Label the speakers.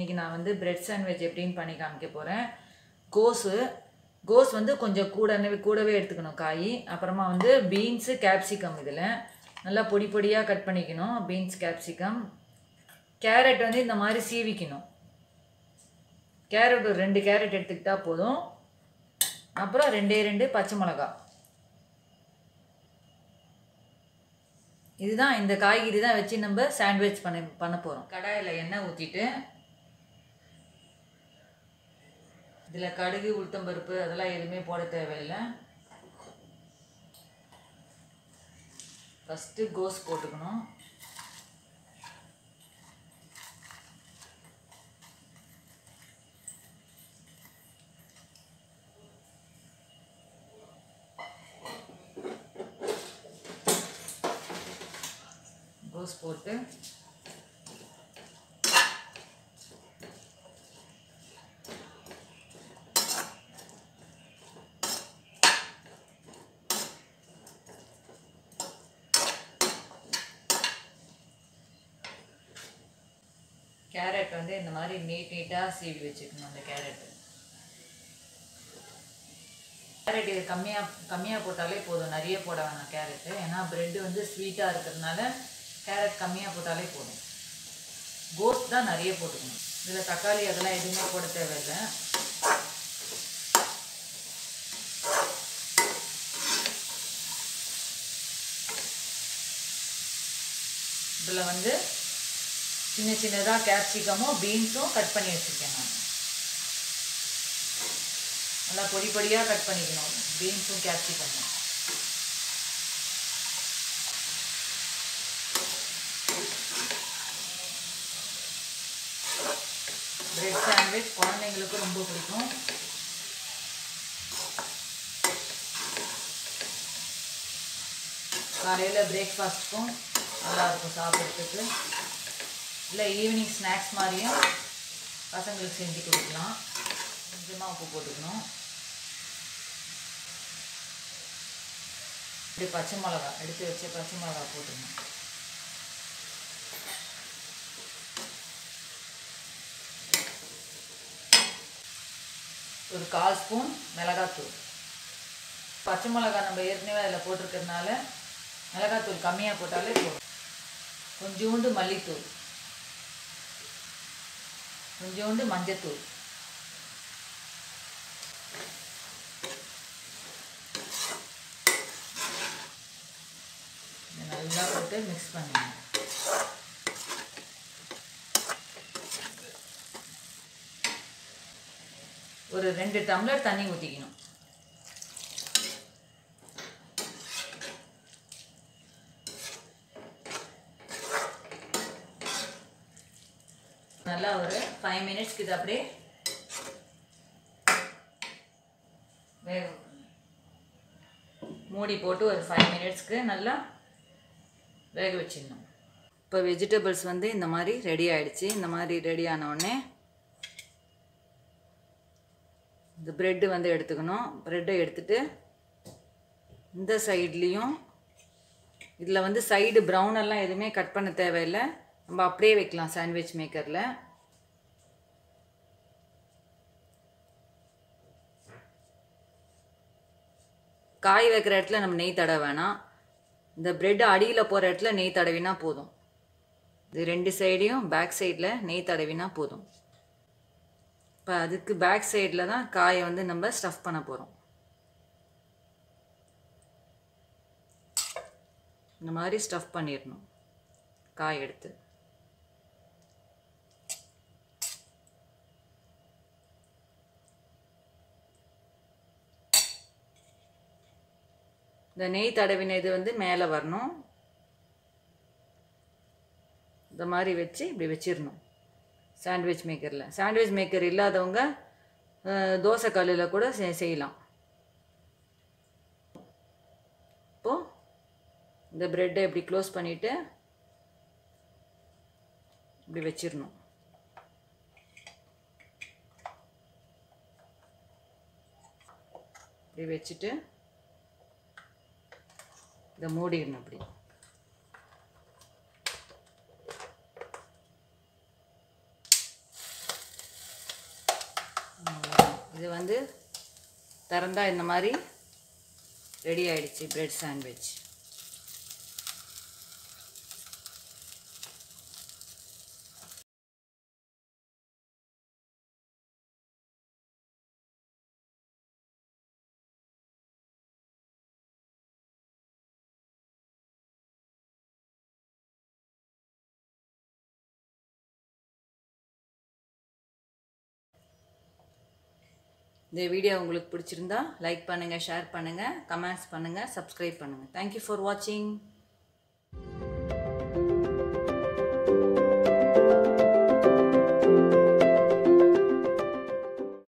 Speaker 1: இன்றைக்கி நான் வந்து பிரெட் சாண்ட்விச் எப்படின்னு பண்ணி காமிக்க போகிறேன் கோஸு கோஸ் வந்து கொஞ்சம் கூடவே கூடவே எடுத்துக்கணும் காய் அப்புறமா வந்து பீன்ஸு கேப்சிகம் இதில் நல்லா பொடி பொடியாக கட் பண்ணிக்கணும் பீன்ஸ் கேப்சிகம் கேரட் வந்து இந்த மாதிரி சீவிக்கணும் கேரட் ஒரு ரெண்டு கேரட் எடுத்துக்கிட்டா போதும் அப்புறம் ரெண்டே ரெண்டு பச்சை மிளகா இதுதான் இந்த காய்கறி தான் வச்சு நம்ம சாண்ட்விச் பண்ண பண்ண போகிறோம் கடாயில் எண்ணெய் ஊற்றிட்டு இதில் கடுகு உளுத்தம்பருப்பு அதெல்லாம் எதுவுமே போட தேவையில்லை ஃபஸ்ட்டு கோஸ் போட்டுக்கணும் கோஸ் போட்டு கேரட் வந்து இந்த மாதிரி நீட் நீட்டாக சீவி வச்சுக்கணும் அந்த கேரட் கேரட் இது கம்மியாக கம்மியாக போட்டாலே போதும் நிறைய போட வேணாம் கேரட்டு ஏன்னா ப்ரெட்டு வந்து ஸ்வீட்டாக இருக்கிறதுனால கேரட் கம்மியாக போட்டாலே போதும் கோஸ்ட் தான் நிறைய போட்டுக்கணும் இதில் தக்காளி அதெல்லாம் எதுவுமே போட தேவையில்லை இதில் வந்து சின்ன சின்னதாக கேப்சிகமும் பீன்ஸும் கட் பண்ணி வச்சுருக்கேன் நான் நல்லா பொடி பொடியாக கட் பண்ணிக்கணும் பீன்ஸும் கேப்சிகமும் பிரெட் சாண்ட்விச் குழந்தைங்களுக்கு ரொம்ப பிடிக்கும் காலையில் பிரேக்ஃபாஸ்ட்டுக்கும் நல்லாயிருக்கும் சாப்பிட்றதுக்கு இல்லை ஈவினிங் ஸ்நாக்ஸ் மாதிரியும் பசங்களுக்கு செஞ்சு கொடுக்கலாம் கொஞ்சமாக உப்பு போட்டுக்கணும் இப்படி பச்சை மிளகா எடுத்து வச்ச பச்சை மிளகா போட்டுக்கணும் ஒரு கால் ஸ்பூன் மிளகாத்தூள் பச்சை மிளகா நம்ம ஏற்கனவே அதில் போட்டிருக்கிறதுனால மிளகாத்தூள் கம்மியாக போட்டாலே போதும் கொஞ்சோண்டு மல்லித்தூள் கொஞ்சோண்டு மஞ்சத்தூள் நல்லா போட்டு மிக்ஸ் பண்ணிடணும் ஒரு ரெண்டு டம்ளர் தண்ணி ஊற்றிக்கணும் நல்லா ஒரு ஃபைவ் மினிட்ஸ்க்கு இது அப்படியே வேக மூடி போட்டு ஒரு ஃபைவ் மினிட்ஸ்க்கு நல்லா வேக வச்சிடணும் இப்போ வெஜிடபிள்ஸ் வந்து இந்த மாதிரி ரெடி ஆயிடுச்சு இந்த மாதிரி ரெடி ஆனவுடனே இந்த ப்ரெட்டு வந்து எடுத்துக்கணும் ப்ரெட்டை எடுத்துட்டு இந்த சைட்லேயும் இதில் வந்து சைடு ப்ரௌன் எல்லாம் எதுவுமே கட் பண்ண தேவையில்லை நம்ம அப்படியே வைக்கலாம் சாண்ட்விச் மேக்கரில் காய் வைக்கிற இடத்துல நம்ம நெய் தடவை வேணாம் இந்த ப்ரெட் அடியில் போகிற இடத்துல நெய் தடவினா போதும் இது ரெண்டு சைடையும் பேக் சைடில் நெய் தடவினா போதும் இப்போ அதுக்கு பேக் சைடில் தான் காயை வந்து நம்ம ஸ்டஃப் பண்ண போகிறோம் இந்த மாதிரி ஸ்டஃப் பண்ணிடணும் காய் எடுத்து இந்த நெய் தடவின இது வந்து மேலே வரணும் இந்த மாதிரி வச்சு இப்படி வச்சிடணும் சாண்ட்விச் மேக்கரில் சாண்ட்விச் மேக்கர் இல்லாதவங்க தோசை கல்லில் கூட செய்யலாம் இப்போது இந்த ப்ரெட்டை இப்படி க்ளோஸ் பண்ணிவிட்டு இப்படி வச்சிடணும் இப்படி வச்சுட்டு இதை மூடிடணும் அப்படி இது வந்து திறந்தா இந்த மாதிரி ரெடி ஆயிடுச்சு பிரெட் சாண்ட்விச் இந்த வீடியோ உங்களுக்கு பிடிச்சிருந்தா லைக் பண்ணுங்கள் ஷேர் பண்ணுங்கள் கமெண்ட்ஸ் பண்ணுங்கள் சப்ஸ்கிரைப் பண்ணுங்கள் தேங்க்யூ ஃபார் வாட்சிங்